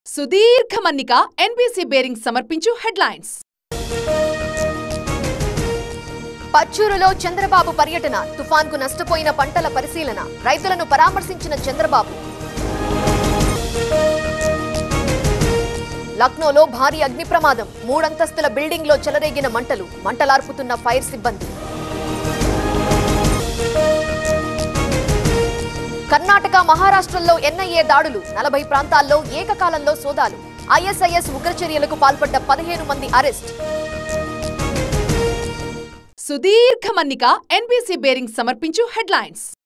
సుదీర్ఘ మన్నిక NBC bearing సమర్పించు హెడ్లైన్స్ పచ్చూరులో చంద్రబాబు పర్యటన తుఫాన్కు నష్టపోయిన పంటల పరిశీలన రైతులను పరామర్శించిన చంద్రబాబు లక్నోలో భారీ అగ్ని ప్రమాదం మూడంతస్తుల బిల్డింగ్లో చెలరేగిన మంటలు మంటలార్పుతున్న ఫైర్ సిబ్బంది కర్ణాటక మహారాష్ట్రల్లో ఎన్ఐఏ దాడులు నలభై ప్రాంతాల్లో ఏకకాలంలో సోదాలు ఐఎస్ఐఎస్ ఉగ్రచర్యలకు పాల్పడ్డ పదిహేను మంది అరెస్ట్ సుదీర్ఘ మన్నిక ఎన్బీసీ బేరింగ్ సమర్పించు హెడ్లైన్స్